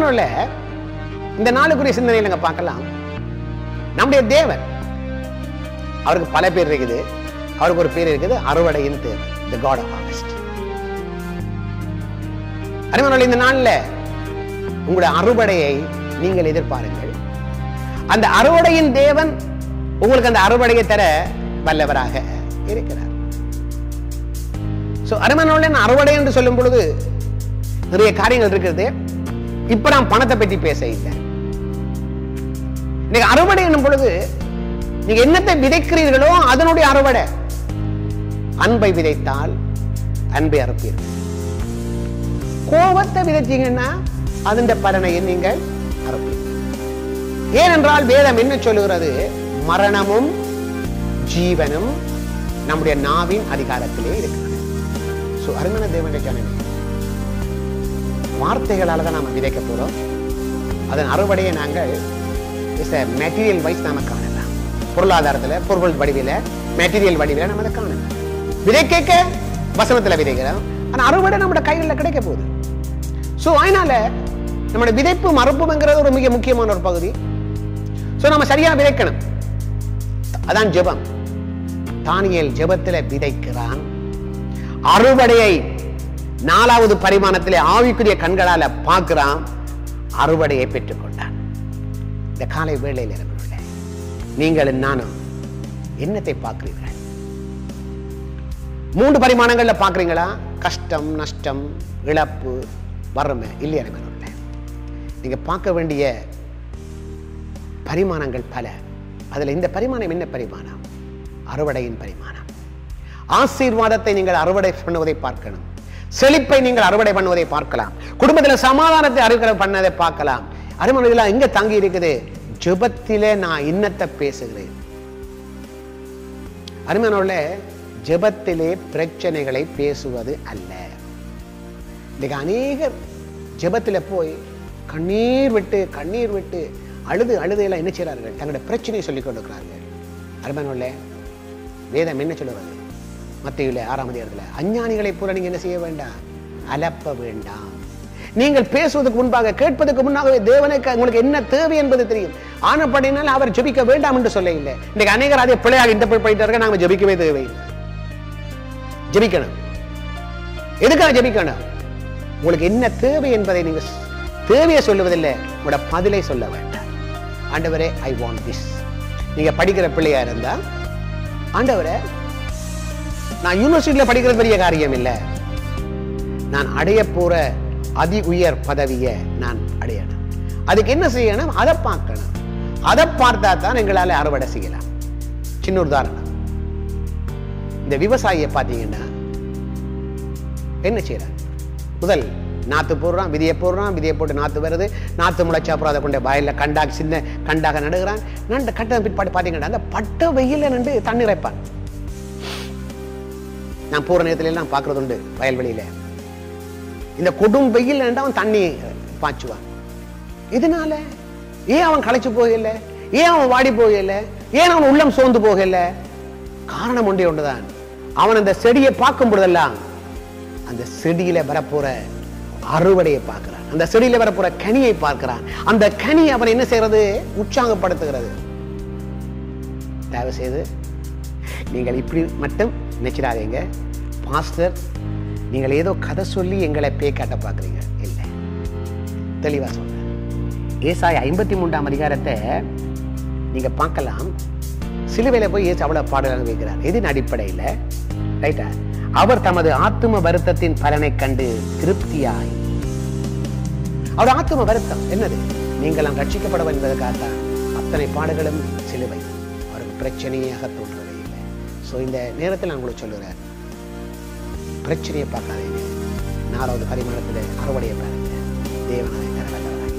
அருமையானவர்களே இந்த நாளுக்குரிய சிந்தனையில் நாங்க பார்க்கலாம் நம்முடைய தேவன் அவருக்கு பல பேர் இருக்குது அவருக்கு ஒரு பேர் இருக்குது அறுவடையின் தேவன் த காட் ஆஃப் ஹார்வெஸ்ட் அருமையானவர்களே இந்த நாள்ல உங்களுடைய அறுவடையை நீங்கள் எதிர்பாருங்கள் அந்த அறுவடையின் தேவன் உங்களுக்கு அந்த அறுவடையை தர வல்லவராக இருக்கிறார் சோ அருமையானவர்களே அறுவடை என்று சொல்லும் பொழுது நிறைய காரியங்கள் இருக்கிறது இப்ப நான் பணத்தை பற்றி பேச இல்லை நீங்க அறுவடை என்னும் பொழுது நீங்க என்னத்தை விதைக்கிறீர்களோ அதனுடைய அறுவடை அன்பை விதைத்தால் அன்பை அறுப்பீர்கள் கோபத்தை விதைச்சீங்கன்னா அதன் பலனையை நீங்கள் அறுப்பீர்கள் ஏனென்றால் வேதம் என்ன சொல்லுகிறது மரணமும் ஜீவனும் நம்முடைய நாவின் அதிகாரத்திலே இருக்கிறது சோ அருமையான தேவனுடைய ஜனமே வார்த்தைகளால தான் நாம விதைக்க போறோம் அதன் அறுவடையை நாங்கள் இஸ் மெட்டீரியல் வைஸ் நாம காணலாம் பொருளாதாரத்துல பொருள் வடிவில மெட்டீரியல் வடிவில நம்ம அதை காணலாம் விதைக்க வசனத்துல விதைக்கிறோம் ஆனா அறுவடை நம்மளோட கைகளில் கிடைக்க போகுது சோ அதனால நம்மளோட விதைப்பு மறுப்புங்கிறது ஒரு மிக முக்கியமான ஒரு பகுதி சோ நம்ம சரியா விதைக்கணும் அதான் ஜெபம் தானியல் ஜெபத்துல விதைக்கிறான் அறுவடையை நாலாவது பரிமாணத்திலே ஆவிக்குரிய கண்களால பார்க்கிறான் அறுவடையை பெற்றுக்கொண்டான் இந்த காலை வேளையில் இருக்கிற நீங்கள் நானும் என்னத்தை பார்க்கிறீர்கள் மூன்று பரிமாணங்கள்ல பார்க்கறீங்களா கஷ்டம் நஷ்டம் இழப்பு வறுமை இல்லையா நண்பர்களே நீங்க பார்க்க வேண்டிய பரிமாணங்கள் பல அதுல இந்த பரிமாணம் என்ன பரிமாணம் அறுவடையின் பரிமாணம் ஆசீர்வாதத்தை நீங்கள் அறுவடை பண்ணுவதை பார்க்கணும் செழிப்பை நீங்கள் அறுவடை பண்ணுவதை பார்க்கலாம் குடும்பத்தில் சமாதானத்தை அறுவடை பண்ணதை பார்க்கலாம் அருமனையில் எங்க தங்கி இருக்குது ஜெபத்திலே நான் இன்னத்தை பேசுகிறேன் அருமையானோட ஜெபத்திலே பிரச்சனைகளை பேசுவது அல்ல இன்னைக்கு அநேகர் ஜெபத்துல போய் கண்ணீர் விட்டு கண்ணீர் விட்டு அழுது அழுது எல்லாம் என்ன செய்கிறார்கள் தங்களுடைய பிரச்சனையை சொல்லிக் கொடுக்கிறார்கள் அருமையானோட வேதம் என்ன சொல்லுறது மத்தியில ஆறாம் அதிகாரத்துல அஞ்ஞானிகளை பூரா நீங்க என்ன செய்ய வேண்டாம் அலப்ப வேண்டாம் நீங்கள் பேசுவதற்கு முன்பாக கேட்பதற்கு முன்னாகவே தேவனுக்கு உங்களுக்கு என்ன தேவை என்பது தெரியும் ஆனப்படினால் அவர் ஜெபிக்க வேண்டாம் என்று சொல்ல இல்லை இன்னைக்கு அநேகர் அதே பிள்ளையாக இந்த பண்ணிட்டார்கள் நாங்க ஜெபிக்கவே தேவையில்லை ஜெபிக்கணும் எதுக்காக ஜெபிக்கணும் உங்களுக்கு என்ன தேவை என்பதை நீங்க ஸ்- தேவையை சொல்லுவதில்லை உங்களோட பதிலை சொல்ல வேண்டாம் ஆண்டவரே ஐ வாண்ட் திஸ் நீங்க படிக்கிற பிள்ளையா இருந்தா ஆண்டவரே நான் யூனிவர்சிட்டியில படிக்கிறது பெரிய காரியம் இல்லை நான் அடைய போற அதி உயர் பதவியை நான் அடையணும் அதுக்கு என்ன செய்யணும் அதை பார்க்கணும் அதை பார்த்தா தான் எங்களால அறுவடை செய்யலாம் சின்ன உதாரணம் இந்த விவசாயியை பார்த்தீங்கன்னா என்ன செய்யறான் முதல் நாத்து போடுறான் விதியை போடுறான் விதியை போட்டு நாத்து வருது நாத்து முளைச்சா அப்புறம் அதை கொண்டு வயல்ல கண்டாக சின்ன கண்டாக நடுகிறான் நண்டு கட்ட பிற்பாடு பார்த்தீங்கன்னா அந்த பட்ட வெயில நண்டு தண்ணி இறைப்பான் நான் போற நேரத்துல எல்லாம் பார்க்கறது உண்டு வயல்வெளியில இந்த கொடும் வெயில் அவன் தண்ணி பாய்ச்சுவான் இதனால ஏன் அவன் களைச்சு போகல ஏன் அவன் வாடி போகல ஏன் அவன் உள்ளம் சோர்ந்து போகல காரணம் ஒன்றே ஒன்றுதான் அவன் அந்த செடியை பார்க்கும் பொழுதெல்லாம் அந்த செடியில வரப்போற அறுவடையை பார்க்கிறான் அந்த செடியில வரப்போற கனியை பார்க்கிறான் அந்த கனி அவன் என்ன செய்யறது உற்சாகப்படுத்துகிறது தயவு செய்து நீங்கள் இப்படி மட்டும் நினைச்சிடாதீங்க பாஸ்டர் நீங்கள் ஏதோ கதை சொல்லி எங்களை பேய் காட்ட பார்க்குறீங்க இல்லை தெளிவா சொல்றேன் ஏசாய் ஐம்பத்தி மூன்றாம் அதிகாரத்தை நீங்க பார்க்கலாம் சிலுவையில போய் ஏசு அவ்வளவு பாடலாக வைக்கிறார் எதின் அடிப்படையில் ரைட்டா அவர் தமது ஆத்தும வருத்தத்தின் பலனை கண்டு திருப்தியாய் அவர் ஆத்தும வருத்தம் என்னது நீங்களாம் ரட்சிக்கப்பட என்பதற்காகத்தான் அத்தனை பாடுகளும் சிலுவை அவருக்கு பிரச்சனையாக தோன்றவே இல்லை ஸோ இந்த நேரத்தில் நான் உங்களுக்கு சொல்லுறேன் பிரச்சனையை பார்க்காதீங்க நாலாவது பரிமாணத்தில் அறுவடையை பாருங்க தேவனாய் தர வல்லவராய்